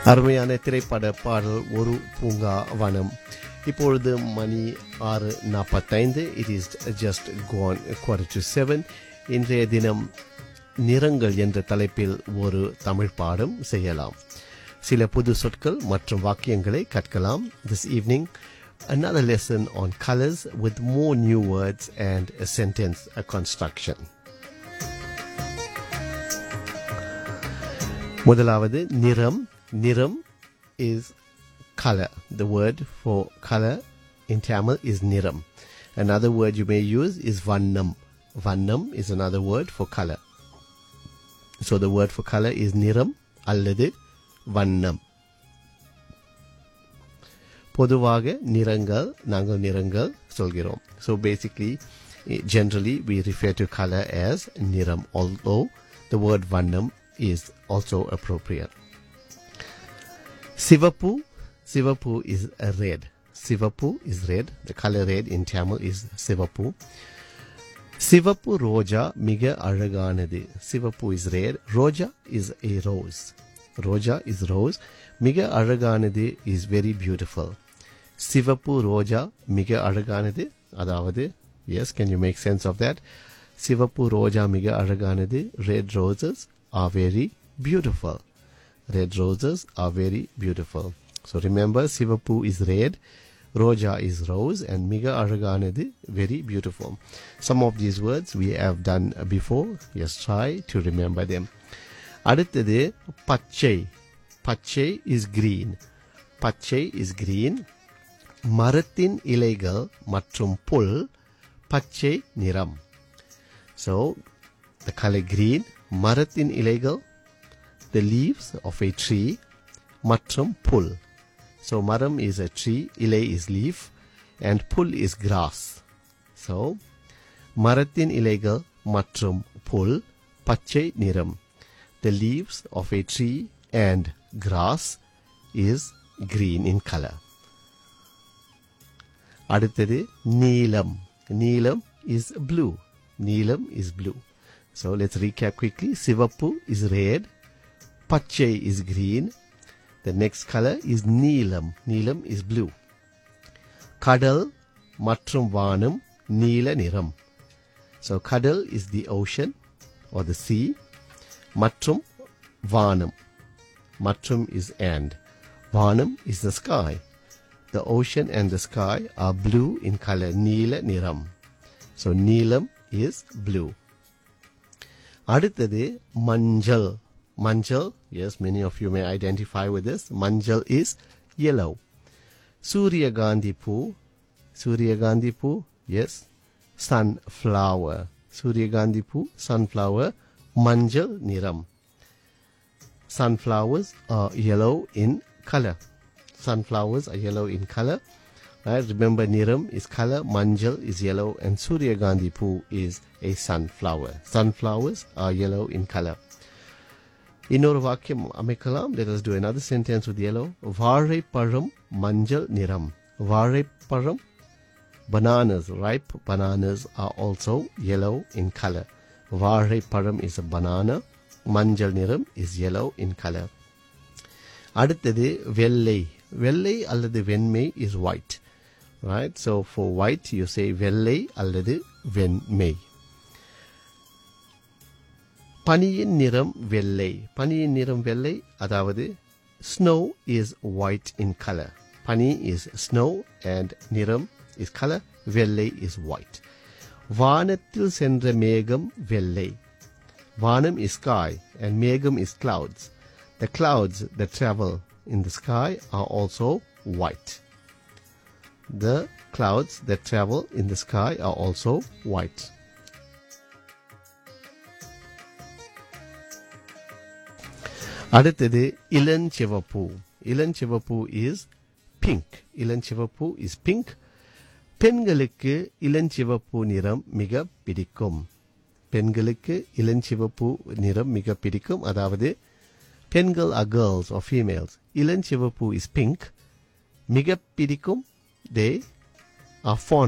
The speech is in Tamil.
அருமையான திரைப்பட பாடல் ஒரு பூங்கா வனம் இப்பொழுது மணி ஆறு நாற்பத்தைந்து it is just gone quarter to seven இன்றைய தினம் நிறங்கள் என்ற தலைப்பில் ஒரு தமிழ் பாடம் செய்யலாம் சில புது சொற்கள் மற்றும் வாக்கியங்களை கற்கலாம் this evening another lesson on colors with more new words and a sentence a construction முதலாவது நிறம் நிறம் is color the word for color in tamil is niram another word you may use is vannam vannam is another word for color so the word for color is niram அல்லது வண்ணம் பொதுவாக நிறங்கள் நாங்கள் நிறங்கள் சொல்கிறோம் so basically eh, generally we refer to color as நிறம் although the word vannam is also appropriate சிவப்பு சிவப்பு is a red சிவப்பு is red the color red in tamil is சிவப்பு சிவப்பு ரோஜா மிக அழகானது சிவப்பு இஸ் ரேர் ரோஜா இஸ் a ரோஸ் ரோஜா இஸ் ரோஸ் மிக அழகானது இஸ் வெரி பியூட்டிஃபுல் சிவப்பு ரோஜா மிக அழகானது அதாவது yes can you make sense of that சிவப்பு ரோஜா மிக அழகானது red roses are very beautiful red roses are very beautiful. So remember, Sivapu is red, Roja is rose, and Miga Araganadi very beautiful. Some of these words we have done before. Yes, try to remember them. அடுத்தது பச்சை பச்சை is green பச்சை is green மரத்தின் இலைகள் மற்றும் புல் பச்சை நிறம் so the color green மரத்தின் இலைகள் the leaves of a tree மற்றும் புல் so maram is a tree ilay is leaf and pull is grass so மரத்தின் இலைகள் மற்றும் புல் பச்சை நிறம் the leaves of a tree and grass is green in color அடுத்தது நீலம் நீலம் is blue நீலம் is blue so let's recap quickly சிவப்பு is red Pachai is green. The next color is Neelam. Neelam is blue. Kadal மற்றும் வானம் நீல நிறம் So கடல் is the ocean or the sea. மற்றும் வானம் மற்றும் is and. வானம் is the sky. The ocean and the sky are blue in color. நீல நிறம் So நீலம் is blue. அடுத்தது மஞ்சள் Manjal, yes, many of you may identify with this. Manjal is yellow. Surya Gandhi Poo, Surya Gandhi Poo, yes, sunflower. Surya Gandhi Poo, sunflower, Manjal Niram. Sunflowers are yellow in color. Sunflowers are yellow in color. Right? Remember, Niram is color, Manjal is yellow, and Surya Gandhi Poo is a sunflower. Sunflowers are yellow in color. இன்னொரு வாக்கியம் அமைக்கலாம் let us do another sentence with yellow வாழைப்பழம் மஞ்சள் நிறம் வாழைப்பழம் bananas ripe bananas are also yellow in color வாழைப்பழம் is a banana மஞ்சள் நிறம் is yellow in color அடுத்தது வெள்ளை வெள்ளை அல்லது வெண்மை is white right so for white you say வெள்ளை அல்லது வெண்மை பனியின் நிறம் வெள்ளை பனியின் நிறம் வெள்ளை அதாவது snow is white in color பனி is snow and நிறம் is color வெள்ளை is white வானத்தில் சென்ற மேகம் வெள்ளை வானம் is sky and மேகம் is clouds the clouds that travel in the sky are also white the clouds that travel in the sky are also white அடுத்தது இளஞ்சிவப்பு இளஞ்சிவப்பு இஸ் பிங்க் இளஞ்சிவப்பு இஸ் பிங்க் பெண்களுக்கு இளஞ்சிவப்பு நிறம் மிக பிடிக்கும் பெண்களுக்கு இளஞ்சிவப்பு நிறம் மிக பிடிக்கும் அதாவது பெண்கள் are girls or females இளஞ்சிவப்பு இஸ் பிங்க் மிக பிடிக்கும் they are fond